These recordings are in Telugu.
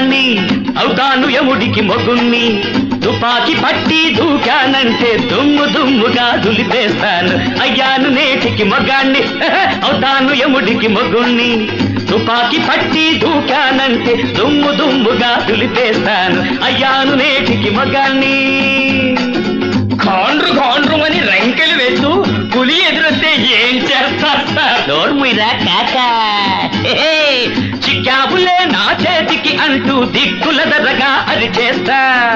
మగాణ్ణి అవుతాను యముడికి మొగుణ్ణి తుపాకి పట్టి దూకానంటే దుమ్ము దుమ్ముగా దులిపేస్తాను అయ్యాను నేటికి మగాణ్ణి అవుతాను యముడికి మొగుణ్ణి తుపాకి పట్టి దూకానంటే దుమ్ము దుమ్ముగా దులిపేస్తాను అయ్యాను నేటికి మగాణ్ణి కాండ్రు కాండ్రు అని రంకెలు వేస్తూ పులి ఎదురొస్తే ఏం చేస్తారు సార్ నోర్ముయిరా కాక హే, చిక్కాబులే నా చేతికి అంటూ దిక్కుల దరగా అది చేస్తా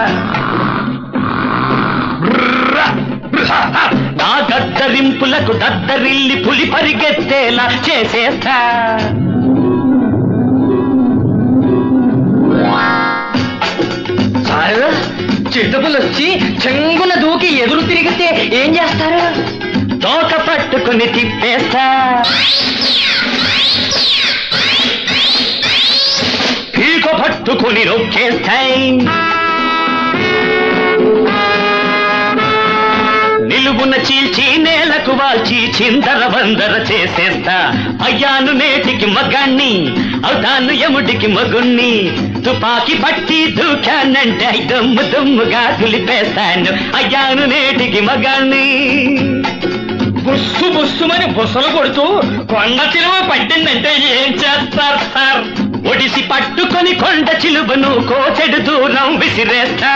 నా గద్దరింపులకు దద్దరిల్లి పులి పరిగెత్తేలా చేసేస్తా సార్ చిట్టపులు వచ్చి చెంగున దూకి ఎదురు తిరిగితే ఏం చేస్తారు తోక పట్టుకుని తిప్పేస్తా పీక పట్టుకుని రొక్కేస్తాయి నిలువున చీల్చి నేలకు వాల్చి చిందర వందర చేసేస్తా అయ్యాను నేటికి మగాణ్ణి అవుతాను యముడికి మగుణ్ణి తుపాకి పట్టి దూకానంటే దమ్ము దమ్ముగా దులిపేస్తాను అయ్యాను నేటికి మగాణ్ణి బుస్సు బుస్సుమని బుసలు కొడుతూ కొండ చిలువ పట్టిందంటే ఏం చేస్తారు సార్ ఒడిసి పట్టుకొని కొండ చిలువను కోచెడు దూరం విసిరేస్తా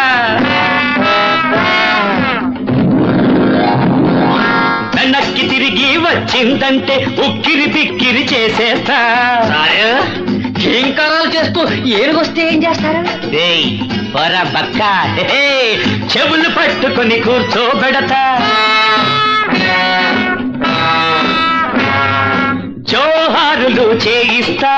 వెనక్కి తిరిగి వచ్చిందంటే ఉక్కిరి బిక్కిరి చేసేస్తా ఏంకారాలు చేస్తూ ఏనుగొస్తే ఏం చేస్తారు ఏయ్, పోరా బక్క హే, చెవులు పట్టుకొని కూర్చోబెడతా జోహారులు చేయిస్తా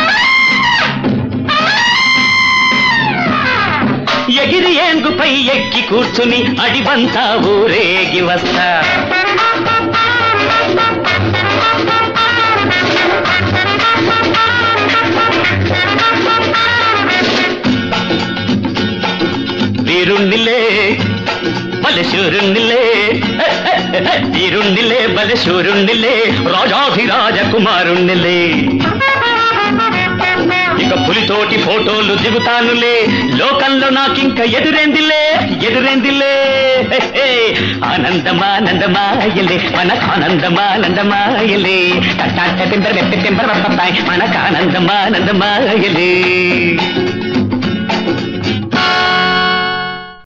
ఎగిరి ఏంగుపై ఎక్కి కూర్చుని అడివంతా ఊరేగి వస్తా వీరుణ్ణిలే బలశూరుణ్ణిలే వీరుణ్ణిలే బలశూరుణ్ణిలే రాజాధిరాజ కుమారుణ్ణిలే ఇక పులితోటి ఫోటోలు దిగుతానులే లోకంలో నాకింక ఎదురేందిలే ఎదురేందిలే హే, హే. ఆనందమానందమాయలే మనకానందమానందమాయలే టట్టాట తింబర వెప్ప తింబర మనకానందమానందమాయలే